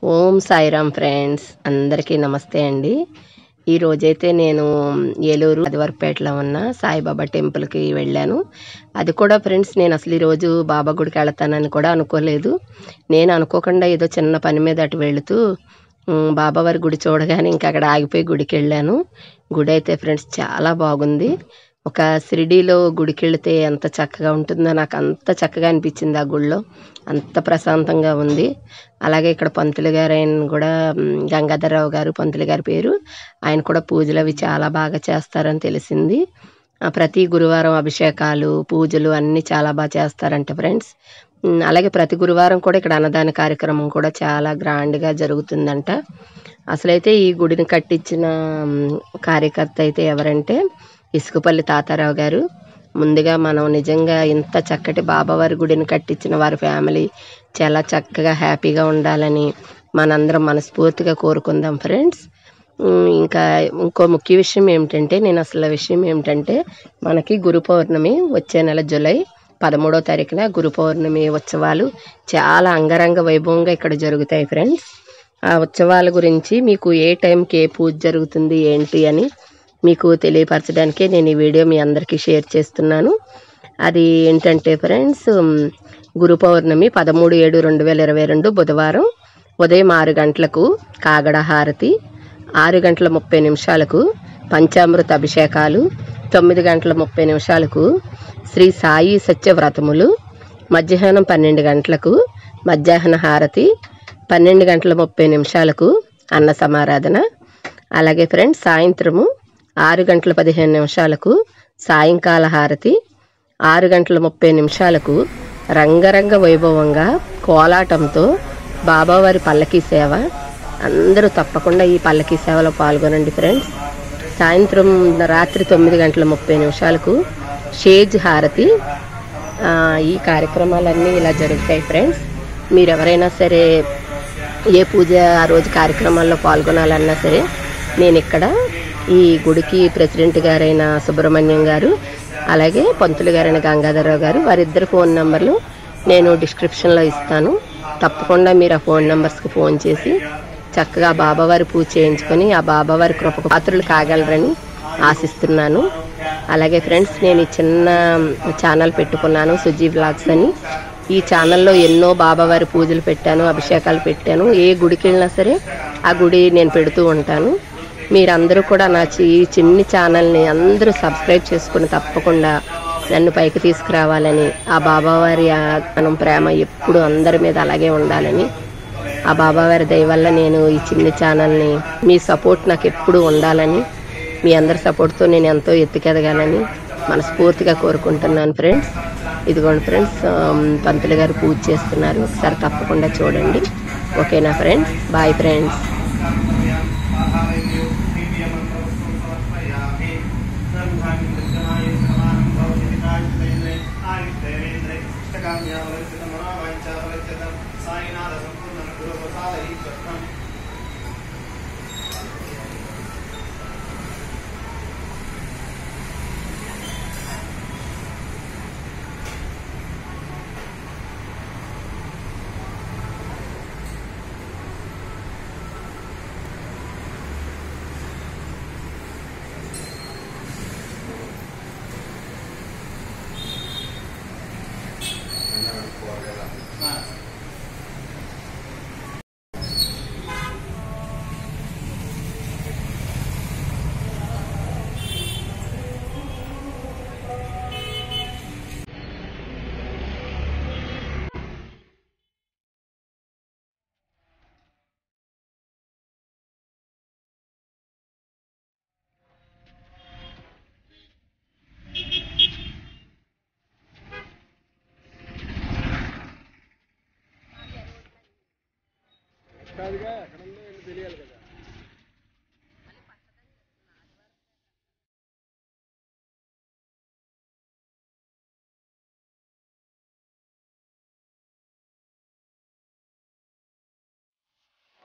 ఓం Sairam friends అందరికీ నమస్తే అండి ఈ రోజైతే నేను ఏలూరు అదివరపేటలో ఉన్న సాయిబాబా టెంపుల్కి వెళ్ళాను అది కూడా ఫ్రెండ్స్ నేను అసలు ఈరోజు బాబా గుడికి వెళ్తానని కూడా అనుకోలేదు నేను అనుకోకుండా ఏదో చిన్న పని మీద అటు వెళుతూ ఉమ్, బాబావారి గుడి చూడగానే ఇంకా అక్కడ ఆగిపోయి గుడికి వెళ్ళాను గుడి అయితే ఫ్రెండ్స్ చాలా బాగుంది ఒక షిరిడీలో గుడికి వెళితే ఎంత చక్కగా ఉంటుందో నాకు అంత చక్కగా అనిపించింది ఆ గుడిలో అంత ప్రశాంతంగా ఉంది అలాగే ఇక్కడ పంతులు గారు ఆయన కూడా మ్, గంగాధరరావు గారు పంతులు గారి పేరు ఆయన కూడా పూజలు అవి చాలా బాగా చేస్తారని తెలిసింది ఆ, ప్రతి గురువారం అభిషేకాలు పూజలు అన్నీ చాలా బాగా చేస్తారంట ఫ్రెండ్స్ ఉమ్, అలాగే ప్రతి గురువారం కూడా ఇక్కడ అన్నదాన కార్యక్రమం కూడా చాలా గ్రాండ్గా జరుగుతుందంట అసలైతే ఈ గుడిని కట్టించిన మ్, కార్యకర్త అయితే ఎవరంటే ఇసుకపల్లి తాతారావు గారు ముందుగా మనం నిజంగా ఇంత చక్కటి బాబావారి గుడిని కట్టించిన వారి ఫ్యామిలీ చాలా చక్కగా హ్యాపీగా ఉండాలని మనందరం మనస్ఫూర్తిగా కోరుకుందాం ఫ్రెండ్స్ ఉమ్, ఇంకా ఇంకో ముఖ్య విషయం ఏమిటంటే నేను అసలు విషయం ఏమిటంటే మనకి గురు పౌర్ణమి వచ్చే నెల జూలై పదమూడో తారీఖున గురు పౌర్ణమి ఉత్సవాలు చాలా అంగరంగ వైభవంగా ఇక్కడ జరుగుతాయి ఫ్రెండ్స్ ఆ ఉత్సవాల గురించి మీకు ఏ టైంకి ఏ పూజ జరుగుతుంది ఏంటి అని మీకు తెలియపరచడానికే నేను ఈ వీడియో మీ అందరికీ షేర్ చేస్తున్నాను అది ఏంటంటే ఫ్రెండ్స్ ఉమ్, గురు పౌర్ణమి పదమూడు ఏడు రెండు వేల ఇరవై రెండు బుధవారం ఉదయం ఆరు గంటలకు కాగడ హారతి ఆరు గంటల ముప్పై నిమిషాలకు పంచామృత అభిషేకాలు తొమ్మిది గంటల ముప్పై నిమిషాలకు శ్రీ సాయి సత్యవ్రతములు మధ్యాహ్నం పన్నెండు గంటలకు మధ్యాహ్న హారతి పన్నెండు గంటల ముప్పై నిమిషాలకు అన్న సమారాధన అలాగే ఫ్రెండ్స్ సాయంత్రము ఆరు గంటల పదిహేను నిమిషాలకు సాయంకాల హారతి ఆరు గంటల ముప్పై నిమిషాలకు రంగరంగ వైభవంగా కోలాటంతో బాబావారి పల్లకీ సేవ అందరూ తప్పకుండా ఈ పల్లకీ సేవలో పాల్గొనండి ఫ్రెండ్స్ సాయంత్రం రాత్రి తొమ్మిది గంటల ముప్పై నిమిషాలకు షేజ్ హారతి ఆ, ఈ కార్యక్రమాలన్నీ ఇలా జరుగుతాయి ఫ్రెండ్స్ మీరు ఎవరైనా సరే ఏ పూజ ఆ రోజు కార్యక్రమాల్లో పాల్గొనాలన్నా సరే నేను ఇక్కడ ఈ గుడికి ప్రెసిడెంట్ గారైన సుబ్రహ్మణ్యం గారు అలాగే పంతులు గారైన గంగాధరరావు గారు వారిద్దరు ఫోన్ నెంబర్లు నేను డిస్క్రిప్షన్లో ఇస్తాను తప్పకుండా మీరు ఆ ఫోన్ నెంబర్స్కి ఫోన్ చేసి చక్కగా బాబావారి పూజ చేయించుకొని ఆ బాబావారి కృపకు పాత్రలు కాగలరని ఆశిస్తున్నాను అలాగే ఫ్రెండ్స్ నేను ఈ చిన్న ఛానల్ పెట్టుకున్నాను సుజీ బ్లాగ్స్ అని ఈ ఛానల్లో ఎన్నో బాబావారి పూజలు పెట్టాను అభిషేకాలు పెట్టాను ఏ గుడికి వెళ్ళినా సరే ఆ గుడి నేను పెడుతూ ఉంటాను మీరందరూ కూడా నా చి- ఈ చిన్ని ఛానల్ని అందరూ సబ్స్క్రైబ్ చేసుకుని తప్పకుండా నన్ను పైకి తీసుకురావాలని ఆ బాబావారి మనం ప్రేమ ఎప్పుడు అందరి మీద అలాగే ఉండాలని ఆ బాబావారి దయ వల్ల నేను ఈ చిన్ని ఛానల్ని మీ సపోర్ట్ నాకు ఎప్పుడు ఉండాలని మీ అందరి సపోర్ట్తో నేను ఎంతో ఎత్తుకెదగాలని మనస్ఫూర్తిగా కోరుకుంటున్నాను ఫ్రెండ్స్ ఇదిగోండి ఫ్రెండ్స్ ఆమ్, పంతులు గారు పూజ చేస్తున్నారు ఒకసారి తప్పకుండా చూడండి ఓకేనా ఫ్రెండ్స్ బాయ్ ఫ్రెండ్స్ కాదుగా ఎక్కడ ఉందో ఏంటో తెలియాలి కదా